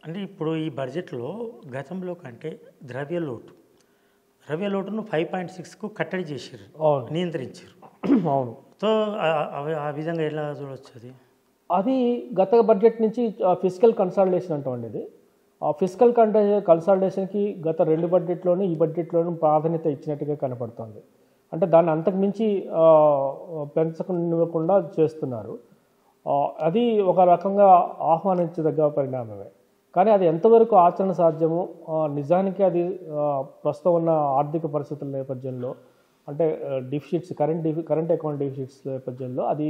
అంటే ఇప్పుడు ఈ బడ్జెట్లో గతంలో కంటే ద్రవ్య లోటు ద్రవ్య లోటును ఫైవ్ పాయింట్ సిక్స్కు కట్టడి చేశారు అవును నియంత్రించారు అవును సో ఆ- ఆ- ఆ విధంగా ఎలా చూడవచ్చు అది అది గత బడ్జెట్ నుంచి ఫిజికల్ కన్సాలిడేషన్ అంటాం ఇది ఆ ఫిజికల్ కంటే కన్సాలిడేషన్కి గత రెండు బడ్జెట్లోనూ ఈ బడ్జెట్లోనూ ప్రాధాన్యత ఇచ్చినట్టుగా కనపడుతుంది అంటే దాన్ని అంతకు మించి ఆ, పెంచకుండా చేస్తున్నారు ఆ, అది ఒక రకంగా ఆహ్వానించదగ్గ పరిణామమే కానీ అది ఎంతవరకు ఆచరణ సాధ్యము ఆ, నిజానికి అది ఆ, ప్రస్తుతం ఉన్న ఆర్థిక పరిస్థితుల నేపథ్యంలో అంటే డిఫిషిట్స్ కరెంట్ డిఫి కరెంట్ అకౌంట్ డిఫిషిట్స్ నేపథ్యంలో అది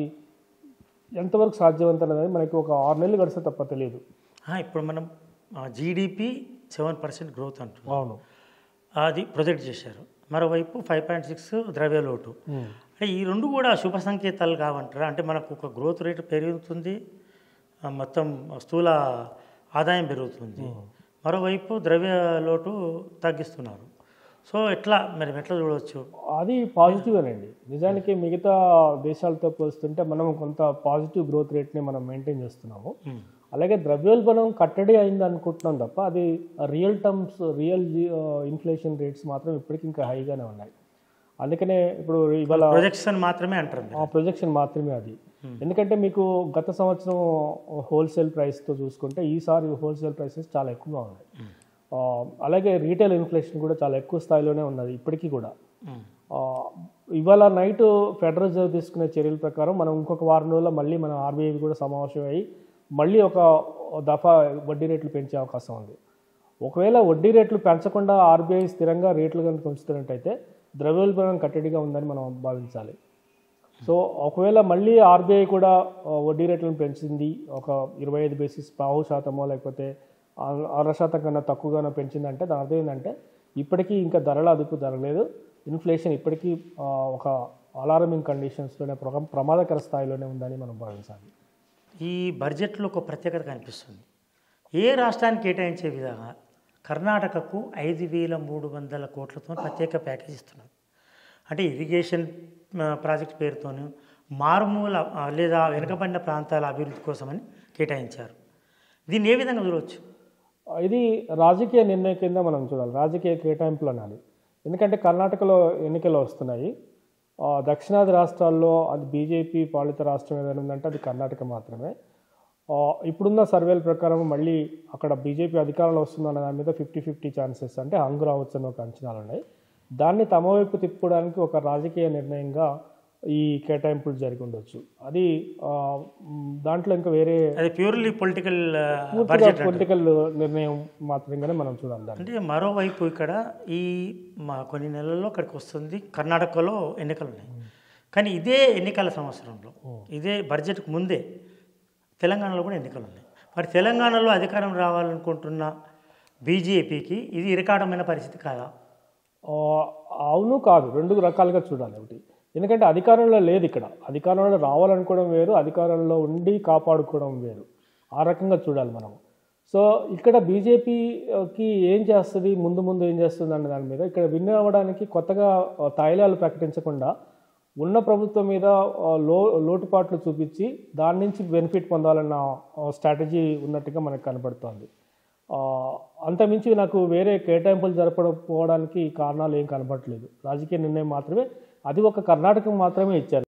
ఎంతవరకు సాధ్యవంతం అనేది మనకి ఒక ఆరు నెలలు గడిస్తే తప్ప తెలియదు ఆ, ఇప్పుడు మనం జీడిపి సెవెన్ పర్సెంట్ గ్రోత్ అంటున్నాం అవును అది ప్రొజెక్ట్ చేశారు మరోవైపు ఫైవ్ పాయింట్ సిక్స్ ద్రవ్య లోటు అంటే ఈ రెండు కూడా శుభ సంకేతాలు కావంటారా అంటే మనకు ఒక గ్రోత్ రేట్ పెరుగుతుంది ఆ, మొత్తం స్థూల ఆదాయం పెరుగుతుంది మరోవైపు ద్రవ్య లోటు తగ్గిస్తున్నారు సో ఎట్లా మరి ఎట్లా చూడవచ్చు అది పాజిటివేనండి నిజానికి మిగతా దేశాలతో పోల్స్తుంటే మనం కొంత పాజిటివ్ గ్రోత్ రేట్ని మనం మెయింటైన్ చేస్తున్నాము అలాగే ద్రవ్యోల్బణం కట్టడి అయింది అనుకుంటున్నాం తప్ప అది real terms real inflation rates మాత్రం ఇప్పటికి ఇంకా హైగానే ఉన్నాయి అందుకనే ఇప్పుడు ఇవాళ ప్రొజెక్షన్ మాత్రమే అంటారు మీరు. ఆ ప్రొజెక్షన్ మాత్రమే అది ఎందుకంటే మీకు గత సంవత్సరం హోల్సేల్ ప్రైస్తో చూసుకుంటే ఈసారి హోల్సేల్ ప్రైసెస్ చాలా ఎక్కువగా ఉన్నాయి ఆ, అలాగే రీటైల్ ఇన్ఫ్లేషన్ కూడా చాలా ఎక్కువ స్థాయిలోనే ఉన్నది ఇప్పటికీ కూడా ఉమ్. ఆ, ఇవాళ నైట్ ఫెడరల్ రిజర్వ్ తీసుకునే చర్యల ప్రకారం మనం ఇంకొక వారం రోజుల్లో మళ్ళీ మన ఆర్బీఐ కూడా సమావేశం అయ్యి మళ్ళీ ఒక దఫా వడ్డీ రేట్లు పెంచే అవకాశం ఉంది ఒకవేళ వడ్డీ రేట్లు పెంచకుండా ఆర్బీఐ స్థిరంగా రేట్లు కనుక ఉంచుతున్నట్టయితే ద్రవ్యోల్బణం కట్టడిగా ఉందని మనం భావించాలి సో ఒకవేళ మళ్ళీ ఆర్బీఐ కూడా ఆ, వడ్డీ రేట్లను పెంచింది ఒక ఇరవై ఐదు బేసిస్ పావు శాతమో లేకపోతే ఆ- అర శాతం కన్నా తక్కువగానో పెంచిందంటే దాని అర్థం ఏంటంటే ఇప్పటికీ ఇంకా ధరల అదుపు జరగలేదు ఇన్ఫ్లేషన్ ఇప్పటికీ ఆ, ఒక అలారమింగ్ కండిషన్స్లోనే ప్ర- ప్రమాదకర స్థాయిలోనే ఉందని మనం భావించాలి ఈ బడ్జెట్లో ఒక ప్రత్యేకత కనిపిస్తుంది ఏ రాష్ట్రానికి కేటాయించే విధంగా కర్ణాటకకు ఐదు వేల మూడు వందల కోట్లతో ప్రత్యేక ప్యాకేజ్ ఇస్తున్నారు అంటే ఇరిగేషన్ ఆ, ప్రాజెక్ట్ పేరుతోను మారుమూల ఆ, లేదా వెనుకబడిన ప్రాంతాల అభివృద్ధి కోసమని కేటాయించారు దీన్ని ఏ విధంగా చూడవచ్చు ఇది రాజకీయ నిర్ణయం కింద మనం చూడాలి రాజకీయ కేటాయింపులు అనాలి ఎందుకంటే కర్ణాటకలో ఎన్నికలు వస్తున్నాయి ఆ, దక్షిణాది రాష్ట్రాల్లో అది బీజేపీ పాలిత రాష్ట్రం ఏదైనా ఉందంటే అది కర్ణాటక మాత్రమే ఆ, ఇప్పుడున్న సర్వేల ప్రకారం మళ్ళీ అక్కడ బీజేపీ అధికారంలో వస్తుందన్న దాని మీద ఫిఫ్టీ ఫిఫ్టీ ఛాన్సెస్ అంటే హంగు రావచ్చు అని ఒక అంచనాలు ఉన్నాయి దాన్ని తమ వైపు తిప్పుకోవడానికి ఒక రాజకీయ నిర్ణయంగా ఈ కేటాయింపులు జరిగి ఉండొచ్చు అది ఆ, మ్, దాంట్లో ఇంకా వేరే అది ప్యూర్లీ పొలిటికల్ పూర్తిగా బడ్జెట్ పొలిటికల్ నిర్ణయం మాత్రమే మనం చూడాలి దాన్ని అంటే మరోవైపు ఇక్కడ ఈ మా కొన్ని నెలల్లో ఇక్కడికి వస్తుంది కర్ణాటకలో ఎన్నికలు ఉన్నాయి కానీ ఇదే ఎన్నికల సంవత్సరంలో ఇదే బడ్జెట్కు ముందే తెలంగాణలో కూడా ఎన్నికలు ఉన్నాయి మరి తెలంగాణలో అధికారం రావాలనుకుంటున్న బీజేపీకి ఇది ఇరకాటమైన పరిస్థితి కాదా ఆ, అవును కాదు రెండు రకాలుగా చూడాలి ఒకటి ఎందుకంటే అధికారంలో లేదు ఇక్కడ అధికారంలో రావాలనుకోవడం వేరు అధికారంలో ఉండి కాపాడుకోవడం వేరు ఆ రకంగా చూడాలి మనం సో ఇక్కడ బీజేపీకి ఏం చేస్తుంది ముందు ముందు ఏం చేస్తుంది అనే దాని మీద ఇక్కడ విన్ అవ్వడానికి కొత్తగా ఆ, తాయిలాలు ప్రకటించకుండా ఉన్న ప్రభుత్వం మీద ఆ, లో లోటుపాట్లు చూపించి దాని నుంచి బెనిఫిట్ పొందాలన్న స్ట్రాటజీ ఉన్నట్టుగా మనకు కనబడుతోంది ఆ, అంతమించి నాకు వేరే కేటాయింపులు జరపకపోవడానికి కారణాలు ఏం కనబడట్లేదు రాజకీయ నిర్ణయం మాత్రమే అది ఒక కర్ణాటక మాత్రమే ఇచ్చారు